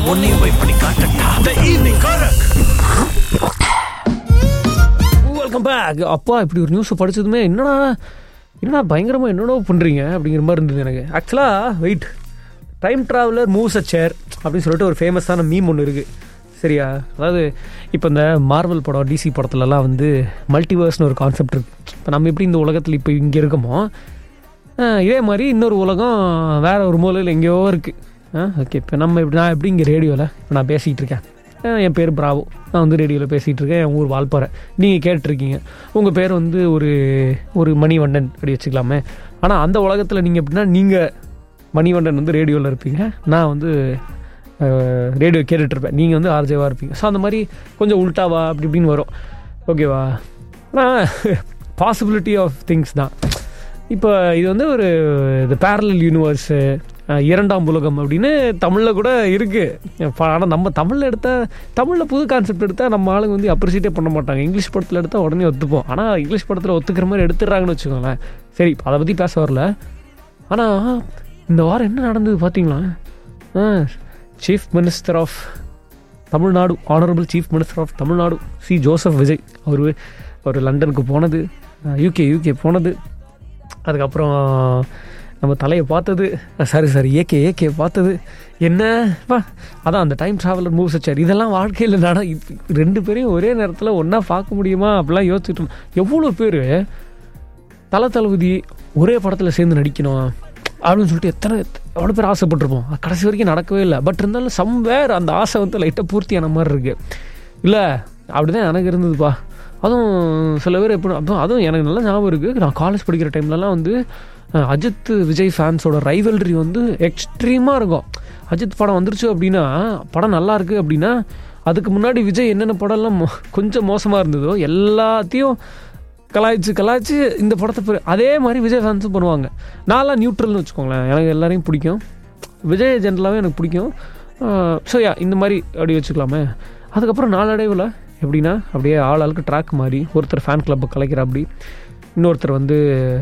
உன்னையும் போய் பண்ணி காட்டட்டா த ஈவினிங் கரக் வெல்கம் பேக் அப்பா இப்படி ஒரு நியூஸ் படிச்சதுமே என்னடா என்னடா பயங்கரமாக என்னடோ பண்ணுறீங்க அப்படிங்கிற மாதிரி இருந்தது எனக்கு ஆக்சுவலாக wait time traveller moves a share அப்படின்னு சொல்லிட்டு ஒரு ஃபேமஸான மீம் ஒன்று இருக்குது சரியா அதாவது இப்போ இந்த மார்வல் படம் டிசி படத்துலலாம் வந்து மல்டிவர்ஸ்னு ஒரு கான்செப்ட் இருக்குது இப்போ நம்ம எப்படி இந்த உலகத்தில் இப்போ இங்கே இருக்கோமோ ஆஹ் இதே மாதிரி இன்னொரு உலகம் வேற ஒரு மூலையில் எங்கேயோ இருக்குது ஓகே இப்போ நம்ம இப்படி நான் எப்படி இங்கே ரேடியோவில் இப்போ நான் பேசிகிட்டு இருக்கேன் ஆஹ் என் பேர் பிராவோ நான் வந்து ரேடியோவில் பேசிகிட்டு இருக்கேன் என் ஊர் வால்பாறை நீங்கள் கேட்டிருக்கீங்க உங்கள் பேர் வந்து ஒரு ஒரு மணிவண்ணன் அப்படி வச்சுக்கலாமே ஆனால் அந்த உலகத்தில் நீங்கள் எப்படின்னா நீங்கள் மணிவண்ணன் வந்து ரேடியோவில் இருப்பீங்க நான் வந்து ரேடியோ கேட்டுட்ருப்பேன் நீங்கள் வந்து ஆர்ஜேவாக இருப்பீங்க ஸோ அந்த மாதிரி கொஞ்சம் உல்ட்டாவா அப்படி இப்படின்னு வரும் ஓகேவா ஆனால் பாசிபிலிட்டி ஆஃப் திங்ஸ் தான் இப்போ இது வந்து ஒரு இது பேரலல் யூனிவர்ஸு இரண்டாம் உலகம் அப்படின்னு தமிழில் கூட இருக்குது ஆனால் நம்ம தமிழில் எடுத்தால் தமிழில் புது கான்செப்ட் எடுத்தால் நம்ம ஆளுங்க வந்து அப்ரிசியேட்டே பண்ண மாட்டாங்க இங்கிலீஷ் படத்தில் எடுத்தால் உடனே ஒத்துப்போம் ஆனால் இங்கிலீஷ் படத்தில் ஒத்துக்கிற மாதிரி எடுத்துடுறாங்கன்னு வச்சுக்கோங்களேன் சரி இப்போ அதை பற்றி பேச வரல ஆனால் இந்த வாரம் என்ன நடந்தது பார்த்தீங்களா chief minister of Tamil Nadu honourable chief minister of Tamil Nadu C Joseph Vijay அவர் அவர் லண்டனுக்கு போனது யூகே யூகே போனது அதுக்கப்புறம் நம்ம தலையை பார்த்தது சாரி சாரி ஏகே ஏகே பார்த்தது என்ன பா அதான் அந்த டைம் ட்ராவலர் மூவ்ஸ் வச்சார் இதெல்லாம் வாழ்க்கையில் நட இது- ரெண்டு பேரையும் ஒரே நேரத்தில் ஒன்றா பார்க்க முடியுமா அப்படிலாம் யோசிச்சுட்டு இருந்தோம். எவ்வளோ பேர் தலை தளபதி ஒரே படத்தில் சேர்ந்து நடிக்கணும் அப்படின்னு சொல்லிட்டு எத்தனை எவ்வளோ பேர் ஆசைப்பட்டிருப்போம் அது கடைசி வரைக்கும் நடக்கவே இல்லை பட் இருந்தாலும் சம்வேர் அந்த ஆசை வந்து லைட்டாக பூர்த்தியான மாதிரி இருக்கு இல்லை அப்படிதான் எனக்கு இருந்ததுப்பா அதுவும் சில பேர் எப்படி அப்போ அதுவும் எனக்கு நல்ல ஞாபகம் இருக்குது நான் காலேஜ் படிக்கிற டைம்லலாம் வந்து அஹ், அஜித் விஜய் ஃபேன்ஸோட ரைவல்ரி வந்து எக்ஸ்ட்ரீமாக இருக்கும் அஜித் படம் வந்துருச்சு அப்படின்னா படம் நல்லா இருக்கு அப்படின்னா அதுக்கு முன்னாடி விஜய் என்னென்ன படம்லாம் மோ- கொஞ்சம் மோசமாக இருந்ததோ எல்லாத்தையும் கலாய்ச்சி கலாய்ச்சி இந்த படத்தை பெரு- அதே மாதிரி விஜய் ஃபேன்ஸும் பண்ணுவாங்க நான்லாம் நியூட்ரல்னு வச்சுக்கோங்களேன் எனக்கு எல்லாரையும் பிடிக்கும் விஜய் ஜென்ரலாகவே எனக்கு பிடிக்கும் ஸோ யா இந்த மாதிரி அப்படி வச்சுக்கலாமே அதுக்கப்புறம் நாளடைவில் எப்படின்னா அப்படியே ஆள் ஆளுக்கு ட்ராக் மாதிரி ஒருத்தர் ஃபேன் கிளப்பை கலைக்கிற அப்படி இன்னொருத்தர் வந்து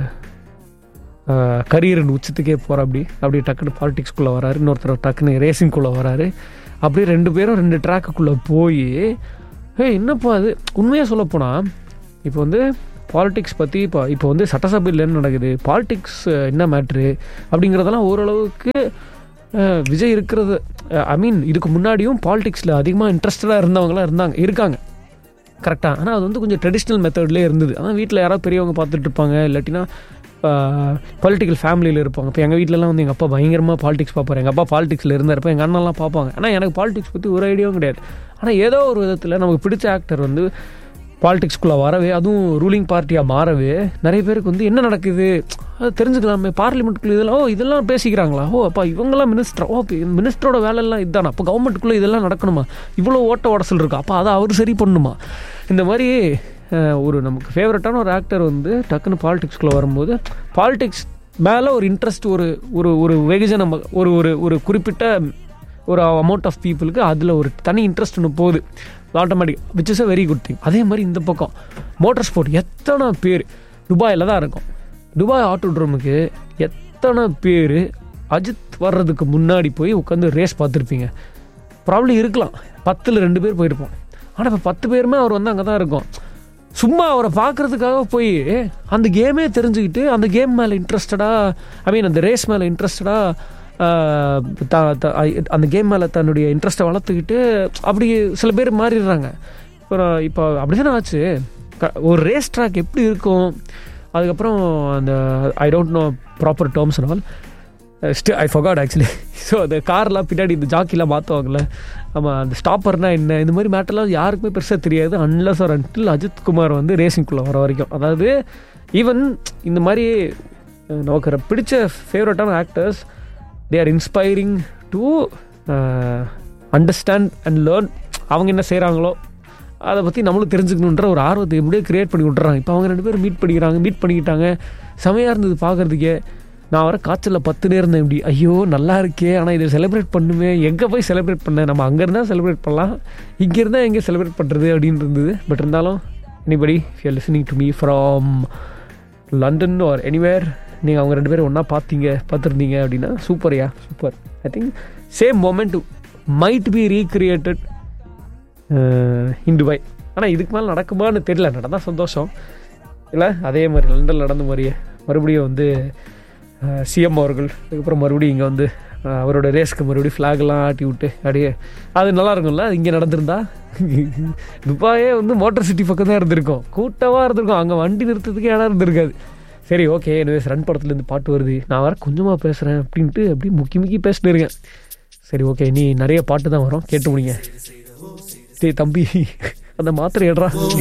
கரியரின் உச்சத்துக்கே போகிற அப்படி அப்படியே டக்குன்னு பாலிடிக்ஸ்குள்ளே வராரு இன்னொருத்தர் டக்குன்னு ரேசிங்குள்ளே வராரு அப்படியே ரெண்டு பேரும் ரெண்டு ட்ராக்குக்குள்ளே போய் ஏய் என்னப்பா அது உண்மையாக சொல்லப்போனால் இப்போ வந்து பாலிடிக்ஸ் பற்றி இப்போ இப்போ வந்து சட்டசபையில் என்ன நடக்குது பாலிடிக்ஸ் என்ன மேட்ரு அப்படிங்கிறதெல்லாம் ஓரளவுக்கு அஹ், விஜய் இருக்கிறது ஐ மீன் இதுக்கு முன்னாடியும் பாலிடிக்ஸில் அதிகமாக இன்ட்ரெஸ்டடாக இருந்தவங்களாம் இருந்தாங்க இருக்காங்க கரெக்டாக ஆனால் அது வந்து கொஞ்சம் ட்ரெடிஷ்னல் மெத்தட்லேயே இருந்தது ஆனால் வீட்டில் யாராவது பெரியவங்க பார்த்துட்டு இருப்பாங்க இல்லாட்டினா பொலிட்டிக்கல் ஃபேமிலியில் இருப்பாங்க இப்போ எங்கள் வீட்டிலலாம் வந்து எங்கள் அப்பா பயங்கரமாக பாலிடிக்ஸ் பார்ப்பாரு எங்கள் அப்பா பாலிடிக்ஸில் இருந்தாருப்போ எங்கள் அண்ணன்லாம் பார்ப்பாங்க ஆனால் எனக்கு பாலிடிக்ஸ் பற்றி ஒரு ஐடியாவும் கிடையாது ஆனால் ஏதோ ஒரு விதத்தில் நமக்கு பிடிச்ச ஆக்டர் வந்து பாலிடிக்ஸ்குள்ளே வரவே அதுவும் ரூலிங் பார்ட்டியாக மாறவே நிறைய பேருக்கு வந்து என்ன நடக்குது அது தெரிஞ்சுக்கலாமே பார்லிமெண்ட்டுக்குள்ளே இதெல்லாம் ஓ இதெல்லாம் பேசிக்கிறாங்களா ஓ அப்பா இவங்கெல்லாம் மினிஸ்டர் ஓ மினிஸ்டரோட வேலையெல்லாம் இதுதானா அப்போ கவர்மெண்ட்டுக்குள்ளே இதெல்லாம் நடக்கணுமா இவ்வளோ ஓட்ட உடசல் இருக்கா அப்போ அதை அவர் சரி பண்ணணுமா இந்த மாதிரி அஹ், ஒரு நமக்கு ஃபேவரட்டான ஒரு ஆக்டர் வந்து டக்குன்னு பாலிடிக்ஸ்குள்ளே வரும்போது பாலிடிக்ஸ் மேலே ஒரு இன்ட்ரெஸ்ட் ஒரு ஒரு ஒரு வெகுஜன ம- ஒரு ஒரு ஒரு குறிப்பிட்ட ஒரு அமௌண்ட் ஆஃப் பீப்புளுக்கு அதில் ஒரு தனி இன்ட்ரெஸ்ட் ஒன்று போகுது automatic which is a very good thing அதே மாதிரி இந்த பக்கம் மோட்டார் ஸ்போர்ட் எத்தனை பேர் துபாயில் தான் இருக்கும் துபாய் ஆட்டோட்ரோமுக்கு எத்தனை பேர் அஜித் வர்றதுக்கு முன்னாடி போய் உட்காந்து ரேஸ் பார்த்துருப்பீங்க ப்ராப்ளி இருக்கலாம் பத்தில் ரெண்டு பேர் போயிருப்போம் ஆனால் இப்போ பத்து பேருமே அவர் வந்து அங்கே தான் இருக்கும் சும்மா அவரை பார்க்கறதுக்காக போய் அந்த கேமே தெரிஞ்சுக்கிட்டு அந்த கேம் மேலே இன்ட்ரெஸ்டடாக ஐ மீன் அந்த ரேஸ் மேலே இன்ட்ரெஸ்டடாக அந்த கேம் மேலே தன்னுடைய இன்ட்ரெஸ்ட்டை வளர்த்துக்கிட்டு அப்படி சில பேர் மாறிடுறாங்க இப்போ இப்போ அப்படி தானே ஆச்சு க- ஒரு ரேஸ் ட்ராக் எப்படி இருக்கும் அதுக்கப்புறம் அந்த I don't know proper terms all ஸ்டி ஐ ஃபகாட் ஆக்சுவலி ஸோ அந்த கார்லாம் பின்னாடி இந்த ஜாக்கிலாம் மாற்றுவாங்கள்ல ஆமாம் அந்த ஸ்டாப்பர்னா என்ன இந்த மாதிரி மேட்டர்லாம் யாருக்குமே பெருசாக தெரியாது அன்லஸ் ஒரு அன்டில் அஜித் குமார் வந்து ரேசிங்குள்ளே வர வரைக்கும் அதாவது ஈவன் இந்த மாதிரி அஹ், நமக்கு ர- பிடிச்ச ஃபேவரட்டான actors they are inspiring to understand and learn அவங்க என்ன செய்கிறாங்களோ அதை பற்றி நம்மளும் தெரிஞ்சுக்கணுன்ற ஒரு ஆர்வத்தை எப்படியே கிரியேட் பண்ணி விட்டுறாங்க இப்போ அவங்க ரெண்டு பேரும் மீட் பண்ணிக்கிறாங்க மீட் பண்ணிக்கிட்டாங்க செமையாக இருந்தது பார்க்குறதுக்கே நான் வர காய்ச்சலில் பத்து நேரம் இருந்தேன் இப்படி ஐயோ நல்லா இருக்கே ஆனால் இதை செலிப்ரேட் பண்ணுமே எங்கே போய் செலிப்ரேட் பண்ணேன் நம்ம அங்கே இருந்தால் செலிப்ரேட் பண்ணலாம் இங்கே இருந்தால் எங்கே செலிப்ரேட் பண்ணுறது அப்படின்னு இருந்தது பட் இருந்தாலும் anybody you listening to me from London or anywhere நீங்கள் அவங்க ரெண்டு பேரும் ஒன்றா பார்த்தீங்க பார்த்துருந்தீங்க அப்படின்னா சூப்பர்யா super I think same moment might be recreated in Dubai ஆனால் இதுக்கு மேலே நடக்குமான்னு தெரியல நடந்தால் சந்தோஷம் இல்லை அதே மாதிரி லண்டன் நடந்த மாதிரியே மறுபடியும் வந்து சிஎம் அவர்கள் அதுக்கப்புறம் மறுபடியும் இங்கே வந்து அஹ், அவரோட ரேஸ்க்கு மறுபடியும் ஃப்ளாக்லாம் ஆட்டி விட்டு அப்படியே அது நல்லா இருக்கும்ல அது இங்கே நடந்திருந்தா துபாயே வந்து மோட்டார் சிட்டி பக்கம் தான் இருந்திருக்கும் கூட்டமாக இருந்திருக்கும் அங்கே வண்டி நிறுத்தத்துக்கே இடம் இருந்திருக்காது சரி ஓகே எனிவேஸ் ரன் படத்துலேருந்து பாட்டு வருது நான் வேறு கொஞ்சமாக பேசுகிறேன் அப்படின்ட்டு அப்படியே முக்கி முக்கி பேசிட்டு இருக்கேன் சரி ஓகே நீ நிறைய பாட்டு தான் வரும் கேட்டு முடிங்க டேய் தம்பி அந்த மாத்திரை எடுறா